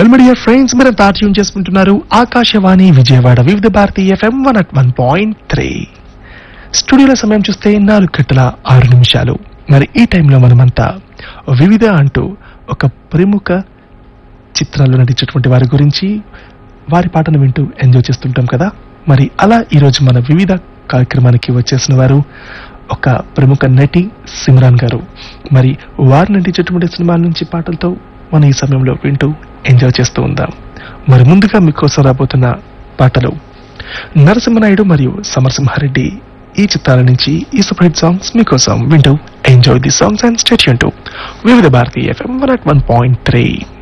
well media friends మీరు tune చేసుకుంటున్నారు Akashvani Vijayawada Vividh Bharati FM one at one point three స్టూడియోల సమయం చూస్తే నాలుగు గంటల ఆరు నిమిషాలు మరి ఈ టైంలో మనమంతా వివిధ అంటూ ఒక ప్రముఖ చిత్రాల్లో నటించేటువంటి వారి గురించి వారి పాటను వింటూ ఎంజాయ్ చేస్తుంటాం కదా మరి అలా ఈరోజు మన వివిధ కార్యక్రమానికి వచ్చేసిన వారు ఒక ప్రముఖ నటి సిమ్రాన్ గారు మరి వారు నటించేటువంటి సినిమాల నుంచి పాటలతో మనం ఈ సమయంలో వింటూ ఎంజాయ్ చేస్తూ ఉందాం మరి ముందుగా మీకోసం రాబోతున్న పాటలు నరసింహనాయుడు మరియు సమరసింహారెడ్డి ఈ చిత్రాల నుంచి ఈ సూపర్ హిట్ సాంగ్స్ మీకోసం వింటూ enjoy the songs and state Vividh Bharatiya FM one at one point three